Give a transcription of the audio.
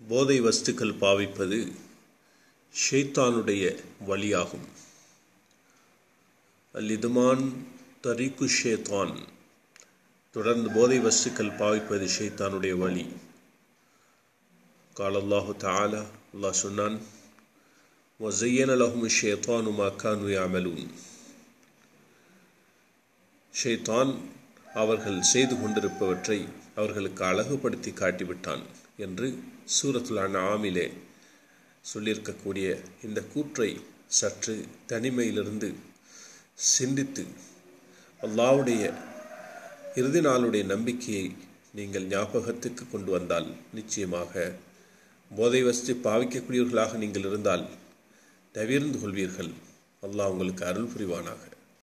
போதை வஸ்துக்கள் பாவிப்பது ஷைத்தானுடைய வழியாகும் அல்லிதுமான் தரிக்கு ஷேத்தான் தொடர்ந்து போதை வஸ்துக்கள் பாவிப்பது ஷைத்தானுடைய வழி கால அல்லாஹு தாலா அல்லாஹ் சொன்னான் وزين لهم الشيطان ما كانوا يعملون ஷைத்தான் அவர்கள் செய்து கொண்டிருப்பவற்றை அவர்களுக்கு அழகுபடுத்தி காட்டிவிட்டான் என்று சூரத்துல் அன்ஆமிலே சொல்லியிருக்கக்கூடிய இந்த கூற்றை சற்று தனிமையிலிருந்து சிந்தித்து அல்லாவுடைய இறுதி நாளுடைய நம்பிக்கையை நீங்கள் ஞாபகத்துக்கு கொண்டு வந்தால் நிச்சயமாக போதை வஸ்து பாவிக்கக்கூடியவர்களாக நீங்கள் இருந்தால் தவிர்ந்து கொள்வீர்கள் அல்லாஹ் உங்களுக்கு அருள் புரிவானாக